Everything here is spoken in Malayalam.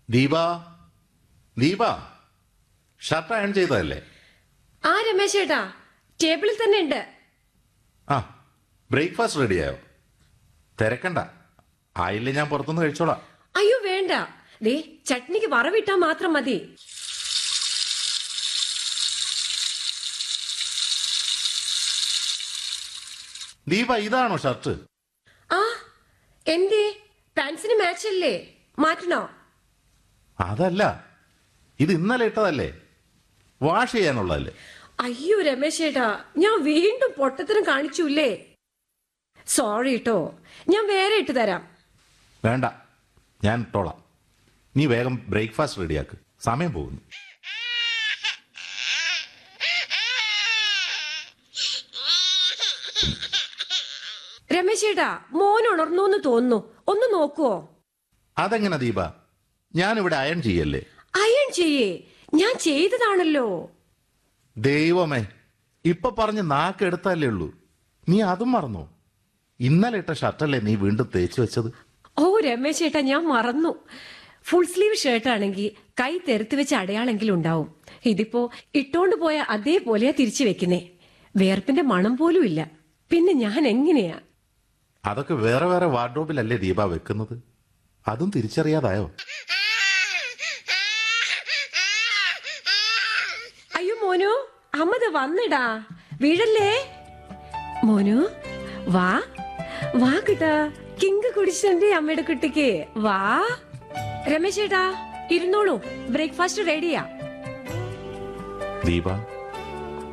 ദീപ ദീപ ഷർട്ട് അയൺ ചെയ്തതല്ലേ ആ രമേശ് ചേട്ടാ ടേബിളിൽ തന്നെ ഉണ്ട് ആ ബ്രേക്ക്ഫാസ്റ്റ് റെഡിയായോ തിരക്കണ്ട ആയില്ലേ ഞാൻ പുറത്തുനിന്ന് കഴിച്ചോളാം അയ്യോ വേണ്ട ദേ ചട്നിക്ക് വറവിട്ടാ മാത്രം മതി ദീപ ഇതാണോ ഷർട്ട് ആ എന്തേ പാൻസിന് മാച്ച് അല്ലേ മാറ്റണോ അതല്ല ഇത് ഇന്നലെ ഇട്ടതല്ലേ വാഷ് ചെയ്യാനുള്ളതല്ലേ അയ്യോ രമേശ് ചേട്ടാ ഞാൻ വീണ്ടും പൊട്ടത്തരം കാണിച്ചൂല്ലേ സോറി കേട്ടോ ഞാൻ വേറെ ഇട്ട് തരാം വേണ്ട ഞാൻ ഇട്ടോളാം നീ വേഗം ബ്രേക്ക്ഫാസ്റ്റ് റെഡിയാക്ക് സമയം പോകുന്നു രമേശ് ചേട്ടാ മോൻ ഉണർന്നു എന്ന് തോന്നുന്നു ഒന്ന് നോക്കുവോ അതെങ്ങനെ ദീപ ഞാനിവിടെ അയൺ ചെയ്യല്ലേ അയൺ ചെയ്യേ ഞാൻ ചെയ്തതാണല്ലോ ദൈവമേ ഇപ്പൊ പറഞ്ഞ് നാക്കെടുത്തല്ലേ ഉള്ളൂ നീ അതും മറന്നോ ഇന്നലെ ഇട്ട ഷർട്ടല്ലേ നീ വീണ്ടും തേച്ചു വെച്ചത് ഓ രമേശ് ചേട്ടാ ഞാൻ മറന്നു ഫുൾ സ്ലീവ് ഷർട്ട് ആണെങ്കിൽ കൈ തെരുത്ത് വെച്ച് അടയാളെങ്കിലും ഉണ്ടാവും ഇതിപ്പോ ഇട്ടോണ്ട് പോയ അതേപോലെയാ തിരിച്ചു വെക്കുന്നേ വേർപ്പിന്റെ മണം പോലും ഇല്ല പിന്നെ ഞാൻ എങ്ങനെയാ അതൊക്കെ വേറെ വേറെ വാർഡ്രോബിലല്ലേ ദീപ വെക്കുന്നത് അതും തിരിച്ചറിയാതായോ അയ്യോ മോനു അമ്മത് വന്നിടാ വീഴല്ലേ മോനു വാ വാ കിട്ടാ കിങ്ക് കുടിച്ചെന്റെ അമ്മയുടെ കുട്ടിക്ക് വാ രമേശ് ചേട്ടാ ഇരുന്നോളൂ ബ്രേക്ക്ഫാസ്റ്റ് റെഡിയാ ദീപ